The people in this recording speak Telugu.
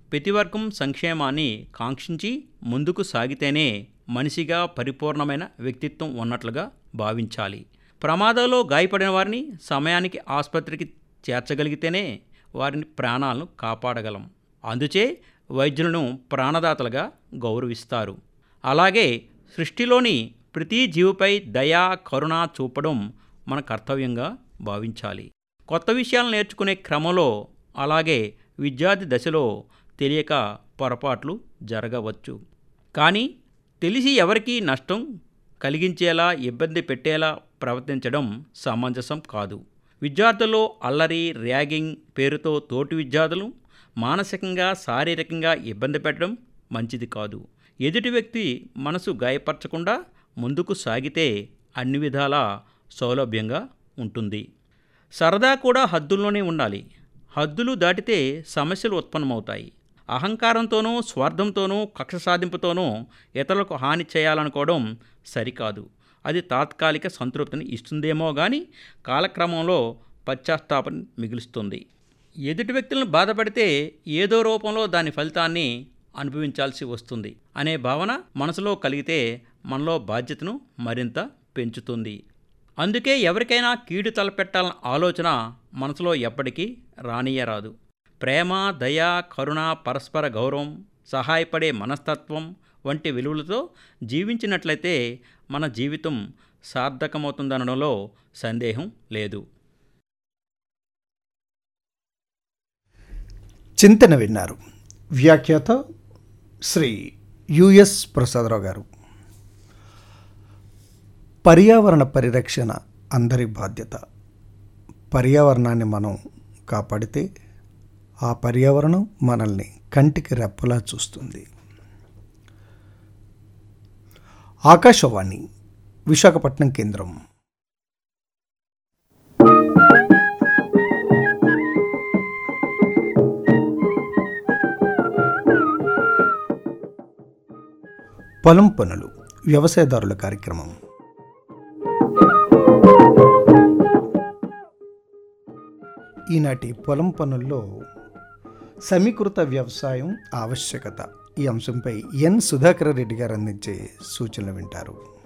ప్రతి వర్గం సంక్షేమాన్ని కాంక్షించి ముందుకు సాగితేనే మనిషిగా పరిపూర్ణమైన వ్యక్తిత్వం ఉన్నట్లుగా భావించాలి ప్రమాదంలో గాయపడిన వారిని సమయానికి ఆసుపత్రికి చేర్చగలిగితేనే వారిని ప్రాణాలను కాపాడగలం అందుచే వైద్యులను ప్రాణదాతలుగా గౌరవిస్తారు అలాగే సృష్టిలోని ప్రతి జీవిపై దయా కరుణ చూపడం మన కర్తవ్యంగా భావించాలి కొత్త విషయాలు నేర్చుకునే క్రమంలో అలాగే విద్యార్థి దశలో తెలియక పొరపాట్లు జరగవచ్చు కానీ తెలిసి ఎవరికీ నష్టం కలిగించేలా ఇబ్బంది పెట్టేలా ప్రవర్తించడం సమంజసం కాదు విద్యార్థుల్లో అల్లరి ర్యాగింగ్ పేరుతో తోటి విద్యార్థులు మానసికంగా శారీరకంగా ఇబ్బంది పెట్టడం మంచిది కాదు ఎదుటి వ్యక్తి మనసు గాయపరచకుండా ముందుకు సాగితే అన్ని విధాలా సౌలభ్యంగా ఉంటుంది సరదా కూడా హద్దుల్లోనే ఉండాలి హద్దులు దాటితే సమస్యలు ఉత్పన్నమవుతాయి అహంకారంతోనూ స్వార్థంతోనూ కక్ష సాధింపుతోనూ ఇతరులకు హాని చేయాలనుకోవడం సరికాదు అది తాత్కాలిక సంతృప్తిని ఇస్తుందేమో కానీ కాలక్రమంలో పశ్చాత్తాపం మిగులుస్తుంది ఎదుటి వ్యక్తులను బాధపడితే ఏదో రూపంలో దాని ఫలితాన్ని అనుభవించాల్సి వస్తుంది అనే భావన మనసులో కలిగితే మనలో బాధ్యతను మరింత పెంచుతుంది అందుకే ఎవరికైనా కీడు తలపెట్టాలన్న ఆలోచన మనసులో ఎప్పటికీ రానియరాదు ప్రేమ దయ కరుణ పరస్పర గౌరవం సహాయపడే మనస్తత్వం వంటి విలువలతో జీవించినట్లయితే మన జీవితం సార్థకమవుతుందనడంలో సందేహం లేదు చింతన విన్నారు వ్యాఖ్యాత శ్రీ యుఎస్ ప్రసాదరావు గారు పర్యావరణ పరిరక్షణ అందరి బాధ్యత పర్యావరణాన్ని మనం కాపాడితే ఆ పర్యావరణం మనల్ని కంటికి రెప్పలా చూస్తుంది ఆకాశవాణి విశాఖపట్నం కేంద్రం పొలం పనులు వ్యవసాయదారుల కార్యక్రమం ఈనాటి పొలం పనుల్లో సమీకృత వ్యవసాయం ఆవశ్యకత ఈ అంశంపై ఎన్ సుధాకర్ రెడ్డి గారు అందించే సూచనలు వింటారు